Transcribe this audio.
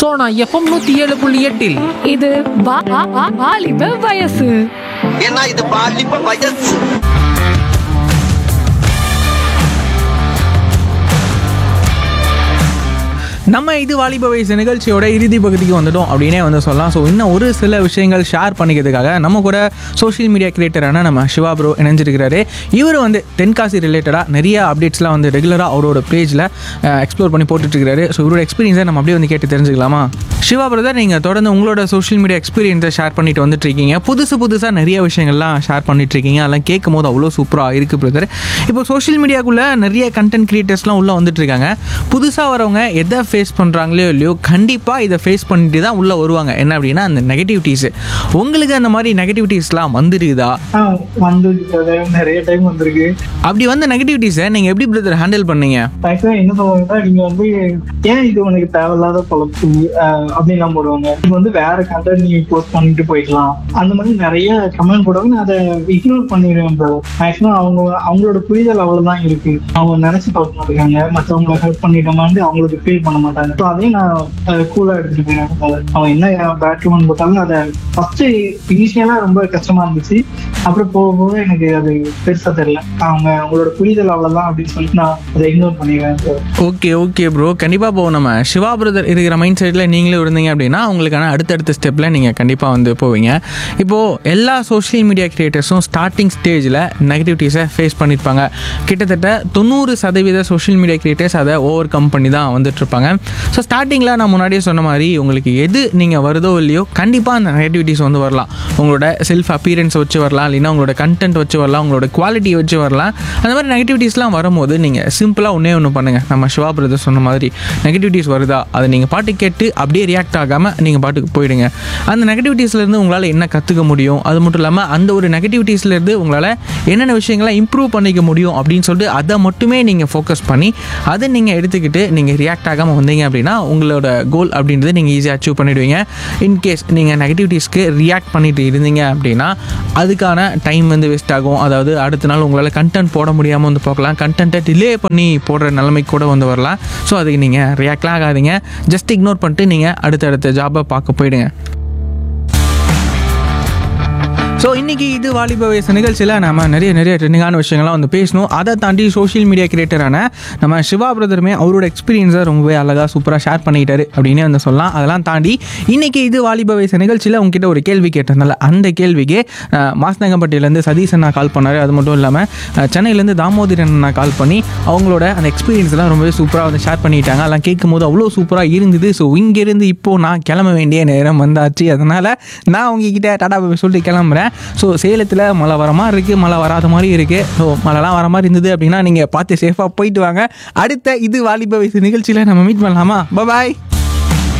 Sona FM நூத்தி ஏழு புள்ளி எட்டில் இது வா- வா- வா- வாலிப வயசு ஏன்னா இது பாலிப்ப வயசு நம்ம இது வாலிப வயசு நிகழ்ச்சியோட இறுதி பகுதிக்கு வந்துட்டோம் அப்படின்னே வந்து சொல்லலாம் ஸோ இன்னும் ஒரு சில விஷயங்கள் ஷேர் பண்ணிக்கிறதுக்காக நம்ம கூட சோஷியல் மீடியா கிரியேட்டரான நம்ம சிவா ப்ரோ இணைஞ்சிருக்கிறாரு இவர் வந்து தென்காசி ரிலேட்டடாக நிறைய அப்டேட்ஸ்லாம் வந்து ரெகுலராக அவரோட பேஜில் எக்ஸ்ப்ளோர் பண்ணி போட்டுட்ருக்காரு ஸோ இவரோட எக்ஸ்பீரியன்ஸை நம்ம அப்படியே வந்து கேட்டு தெரிஞ்சுக்கலாமா சிவா பிரதர் நீங்கள் தொடர்ந்து உங்களோட சோஷியல் மீடியா எக்ஸ்பீரியன்ஸை ஷேர் பண்ணிட்டு வந்துட்டு இருக்கீங்க புதுசு புதுசாக நிறைய விஷயங்கள்லாம் ஷேர் பண்ணிட்டு இருக்கீங்க அதெல்லாம் கேட்கும் போது அவ்வளோ சூப்பராக இருக்குது பிரதர் இப்போ சோஷியல் மீடியாக்குள்ளே நிறைய கண்டென்ட் கிரியேட்டர்ஸ்லாம் உள்ளே வந்துட்டு இருக்காங்க புதுசாக வரவங்க எதை ஃபேஸ் பண்ணுறாங்களோ இல்லையோ கண்டிப்பாக இதை ஃபேஸ் பண்ணிட்டு தான் உள்ளே வருவாங்க என்ன அப்படின்னா அந்த நெகட்டிவிட்டிஸ் உங்களுக்கு அந்த மாதிரி நெகட்டிவிட்டிஸ்லாம் வந்துருக்குதா ஆ வந்திருக்கு நிறைய டைம் வந்திருக்கு அப்படி வந்த நெகட்டிவிட்டிஸை நீங்கள் எப்படி பிரதர் ஹேண்டில் பண்ணீங்க ஆக்சுவலா என்ன சொல்லுவாங்கன்னா நீங்க வந்து ஏன் இது உனக்கு தேவையில்லாத பொழப்பு ஆஹ் அப்படின்லாம் போடுவாங்க இது வந்து வேற கண்டென்ட் நீ போஸ்ட் பண்ணிட்டு போய்க்கலாம் அந்த மாதிரி நிறைய கமெண்ட் போடுவாங்க நான் அதை இக்னோர் பண்ணிடுவேன் மேக்ஸிமம் அவங்க அவங்களோட புரிதல் அவ்வளவுதான் இருக்கு அவங்க நினைச்சு பார்க்க மாட்டாங்க மற்றவங்களை ஹெல்ப் பண்ணிட்டோமான்னு அவங்களுக்கு ஃபீல் பண்ண மாட்டாங்க ஸோ அதையும் நான் கூலா எடுத்துட்டு போயிடுவேன் அவங்க என்ன பேட் கமெண்ட் போட்டாலும் அதை ஃபர்ஸ்ட் இனிஷியலா ரொம்ப கஷ்டமா இருந்துச்சு அப்புறம் போக போக எனக்கு அது பெருசா தெரியல அவங்க அவங்களோட புரிதல் அவ்வளவுதான் அப்படின்னு சொல்லிட்டு நான் அதை இக்னோர் பண்ணிடுவேன் bro. ஓகே ஓகே ப்ரோ கண்டிப்பாக போவோம் நம்ம சிவா பிரதர் இருக்கிற மைண்ட் செட்டில் நீங்களும் இருந்தீங்க அப்படின்னா உங்களுக்கான அடுத்தடுத்த ஸ்டெப்பில் நீங்கள் கண்டிப்பாக வந்து போவீங்க இப்போது எல்லா சோஷியல் மீடியா கிரியேட்டர்ஸும் ஸ்டார்டிங் ஸ்டேஜில் நெகட்டிவிட்டிஸை ஃபேஸ் பண்ணியிருப்பாங்க கிட்டத்தட்ட தொண்ணூறு சதவீத சோஷியல் மீடியா கிரியேட்டர்ஸ் அதை ஓவர் கம் பண்ணி தான் வந்துட்டு இருப்பாங்க ஸோ ஸ்டார்டிங்கில் நான் முன்னாடியே சொன்ன மாதிரி உங்களுக்கு எது நீங்கள் வருதோ இல்லையோ கண்டிப்பாக அந்த நெகட்டிவிட்டிஸ் வந்து வரலாம் உங்களோட செல்ஃப் அப்பியரன்ஸ் வச்சு வரலாம் இல்லைன்னா உங்களோட கண்டென்ட் வச்சு வரலாம் உங்களோட குவாலிட்டி வச்சு வரலாம் அந்த மாதிரி நெகட்டிவிட்டிஸ்லாம் வரும்போது நீங்கள் சிம்பிளாக ஒன்றே ஒன்று பண்ணுங்கள் நம்ம சிவா பிரதர் சொன்ன மாதிரி நெகட்டிவிட்டிஸ் வருதா அதை நீங்கள் பாட்டு கேட்டு அப்படியே ரியாக்ட் ஆகாமல் நீங்கள் பாட்டுக்கு போயிடுங்க அந்த நெகட்டிவிட்டிஸ்லேருந்து உங்களால் என்ன கற்றுக்க முடியும் அது மட்டும் இல்லாமல் அந்த ஒரு நெகட்டிவிட்டிஸ்லேருந்து உங்களால் என்னென்ன விஷயங்களை இம்ப்ரூவ் பண்ணிக்க முடியும் அப்படின்னு சொல்லிட்டு அதை மட்டுமே நீங்கள் ஃபோக்கஸ் பண்ணி அதை நீங்கள் எடுத்துக்கிட்டு நீங்கள் ரியாக்ட் ஆகாமல் வந்தீங்க அப்படின்னா உங்களோட கோல் அப்படின்றது நீங்கள் ஈஸியாக அச்சீவ் பண்ணிடுவீங்க இன்கேஸ் நீங்கள் நெகட்டிவிட்டிஸ்க்கு ரியாக்ட் பண்ணிட்டு இருந்தீங்க அப்படின்னா அதுக்கான டைம் வந்து வேஸ்ட் ஆகும் அதாவது அடுத்த நாள் உங்களால் கண்டென்ட் போட முடியாமல் வந்து போகலாம் கண்டென்ட்டை டிலே பண்ணி போடுற நிலைமைக்கு கூட வந்து வரலாம் ஸோ அதுக்கு நீங்கள் ரியாக்ட்லாம் ஆகாதீங்க ஜஸ்ட் இக்னோர் பண்ணிட்டு நீங்கள் அடுத்தடுத்த ஜாபை பார்க்க போயிடுங்க ஸோ இன்றைக்கி இது வாலிப வயசு நிகழ்ச்சியில் நம்ம நிறைய நிறைய ட்ரெண்டிங்கான விஷயங்கள்லாம் வந்து பேசணும் அதை தாண்டி சோஷியல் மீடியா கிரியேட்டரான நம்ம சிவா பிரதருமே அவரோட எக்ஸ்பீரியன்ஸை ரொம்பவே அழகாக சூப்பராக ஷேர் பண்ணிக்கிட்டாரு அப்படின்னு வந்து சொல்லலாம் அதெல்லாம் தாண்டி இன்றைக்கி இது வாலிப வயசு நிகழ்ச்சியில் உங்ககிட்ட ஒரு கேள்வி கேட்டிருந்தால அந்த கேள்விக்கு அஹ், மாஸ்நகம்பட்டியிலேருந்து சதீஷ் அண்ணா கால் பண்ணார் அது மட்டும் இல்லாமல் அஹ், சென்னையிலேருந்து தாமோதரன் அண்ணா கால் பண்ணி அவங்களோட அந்த எக்ஸ்பீரியன்ஸ்லாம் ரொம்பவே சூப்பராக வந்து ஷேர் பண்ணிட்டாங்க அதெல்லாம் கேட்கும்போது அவ்வளோ சூப்பராக இருந்தது ஸோ இங்கேருந்து இப்போது நான் கிளம்ப வேண்டிய நேரம் வந்தாச்சு அதனால் நான் உங்ககிட்ட டாடா பாய் சொல்லிட்டு கிளம்புறேன் ஸோ சேலத்தில் மழை வர மாதிரி இருக்குது மழை வராத மாதிரி இருக்குது ஸோ மழைலாம் வர மாதிரி இருந்தது அப்படின்னா நீங்கள் பார்த்து சேஃபாக போயிட்டு வாங்க அடுத்த இது வாலிப வயசு நிகழ்ச்சியில் நம்ம மீட் பண்ணலாமா பாய்